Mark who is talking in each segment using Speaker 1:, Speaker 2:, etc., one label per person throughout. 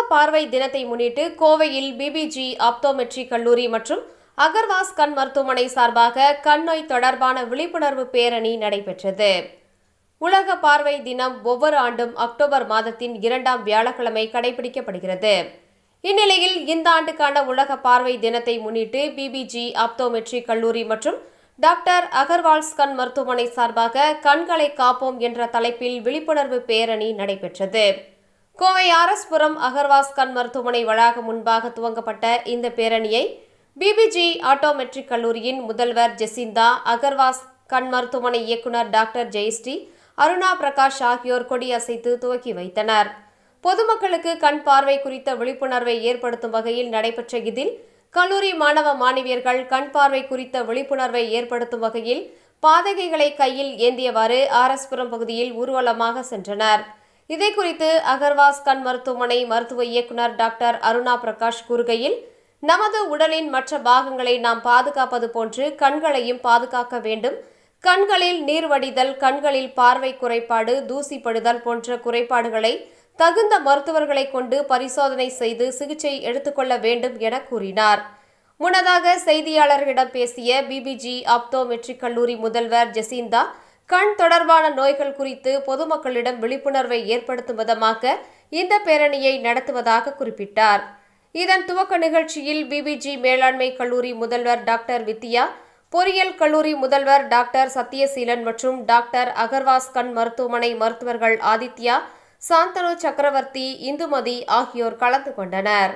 Speaker 1: பார்வை தினத்தை முன்னிட்டு கோவையில் பிபிஜி ஆப்தோமெட்ரி கல்லூரி மற்றும் அகர்வாஸ் கண் மருத்துவமனை சார்பாக கண் நோய் தொடர்பான விழிப்புணர்வு பேரணி நடைபெற்றது உலக பார்வை தினம் ஒவ்வொரு ஆண்டும் அக்டோபர் மாதத்தின் இரண்டாம் வியாழக்கிழமை கடைபிடிக்கப்படுகிறது இந்நிலையில் இந்த ஆண்டுக்கான உலக பார்வை தினத்தை முன்னிட்டு பிபிஜி ஆப்தோமெட்ரி கல்லூரி மற்றும் டாக்டர் அகர்வால்ஸ் கண் மருத்துவமனை சார்பாக கண்களை காப்போம் என்ற தலைப்பில் விழிப்புணர்வு பேரணி நடைபெற்றது கோவை ஆர்எஸ்புரம் அகர்வாஸ் கண் மருத்துவமனை வளாகம் முன்பாக துவங்கப்பட்ட இந்த பேரணியை பிபிஜி ஆட்டோமெட்ரிக் கல்லூரியின் முதல்வர் ஜெசிந்தா அகர்வாஸ் கண் மருத்துவமனை இயக்குனர் டாக்டர் ஜெயஸ்ரீ அருணா பிரகாஷ் ஆகியோர் கொடியசைத்து துவக்கி வைத்தனர் பொதுமக்களுக்கு கண் பார்வை குறித்த விழிப்புணர்வை ஏற்படுத்தும் வகையில் நடைபெற்ற இதில் கல்லூரி மாணவ மாணவியர்கள் கண் பார்வை குறித்த விழிப்புணர்வை ஏற்படுத்தும் வகையில் பாதகைகளை கையில் ஏந்தியவாறு ஆர்எஸ்புரம் பகுதியில் ஊர்வலமாக சென்றனர் இதை குறித்து அகர்வாஸ் கண் மருத்துவமனை மருத்துவ இயக்குனர் டாக்டர் அருணா பிரகாஷ் கூறுகையில் நமது உடலின் மற்ற பாகங்களை நாம் பாதுகாப்பது போன்று கண்களையும் பாதுகாக்க வேண்டும் கண்களில் நீர் வடிதல் கண்களில் பார்வை குறைபாடு தூசிப்படுதல் போன்ற குறைபாடுகளை தகுந்த மருத்துவர்களை கொண்டு பரிசோதனை செய்து சிகிச்சை எடுத்துக்கொள்ள வேண்டும் என கூறினார் முன்னதாக செய்தியாளர்களிடம் பேசிய பிபிஜி ஆப்தோமெட்ரிக் கல்லூரி முதல்வர் ஜெசிந்தா கண் தொடர்பான நோய்கள் குறித்து பொதுமக்களிடம் விழிப்புணர்வை ஏற்படுத்தும் விதமாக இந்த பேரணியை நடத்துவதாக குறிப்பிட்டார் இதன் துவக்க நிகழ்ச்சியில் பிபிஜி மேலாண்மை கல்லூரி முதல்வர் டாக்டர் வித்யா பொறியியல் கல்லூரி முதல்வர் டாக்டர் சத்யசீலன் மற்றும் டாக்டர் அகர்வாஸ் கண் மருத்துவமனை மருத்துவர்கள் ஆதித்யா சாந்தனு சக்கரவர்த்தி இந்துமதி ஆகியோர் கலந்து கொண்டனர்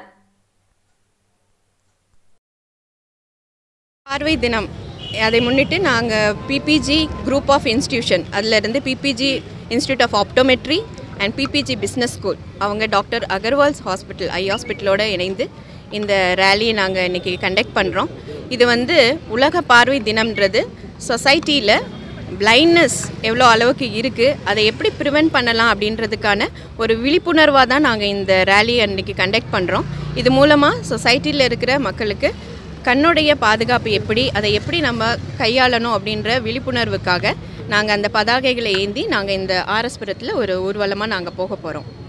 Speaker 2: பார்வை தினம் அதை முன்னிட்டு நாங்கள் பிபிஜி குரூப் ஆஃப் இன்ஸ்டியூஷன் அதிலிருந்து PPG institute of optometry and PPG business school அவங்க டாக்டர் அகர்வால்ஸ் ஹாஸ்பிட்டல் ஐ ஹாஸ்பிட்டலோட இணைந்து இந்த ரேலியை நாங்கள் இன்றைக்கி கண்டக்ட் பண்ணுறோம் இது வந்து உலக பார்வை தினம்ன்றது சொசைட்டியில் பிளைண்ட்னஸ் எவ்வளோ அளவுக்கு இருக்குது அதை எப்படி ப்ரிவெண்ட் பண்ணலாம் அப்படின்றதுக்கான ஒரு விழிப்புணர்வாக தான் நாங்கள் இந்த ரேலியை அன்றைக்கி கண்டக்ட் பண்ணுறோம் இது மூலமாக சொசைட்டியில் இருக்கிற மக்களுக்கு கண்ணுடைய பாதுகாப்பு எப்படி அதை எப்படி நம்ம கையாளணும் அப்படின்ற விழிப்புணர்வுக்காக நாங்கள் அந்த பதாகைகளை ஏந்தி நாங்கள் இந்த ஆர்எஸ்புரத்தில் ஒரு ஊர்வலமாக நாங்கள் போக போகிறோம்